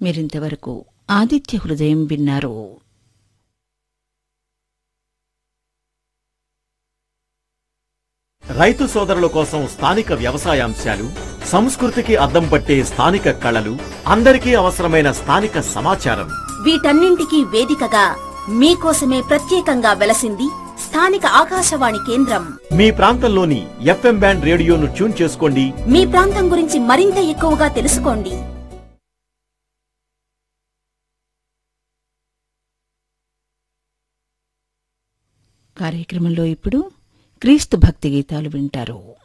మీరింతవరకు ఆదిత్య హృదయం విన్నారు రైతు సోదరుల కోసం స్థానిక వ్యవసాయాంశాలు సంస్కృతికి అద్దం పట్టే స్థానిక కళలు అందరికీ అవసరమైన స్థానిక సమాచారం వీటన్నింటికీ వేదికగా మీకోసమే ప్రత్యేకంగా వెలసింది స్థానిక ఆకాశవాణి కేంద్రం మీ ప్రాంతంలోని ఎఫ్ఎం బ్యాండ్ రేడియోను ట్యూన్ చేసుకోండి మీ ప్రాంతం గురించి మరింత ఎక్కువగా తెలుసుకోండి కార్యక్రమంలో ఇప్పుడు క్రీస్తు భక్తి గీతాలు వింటారు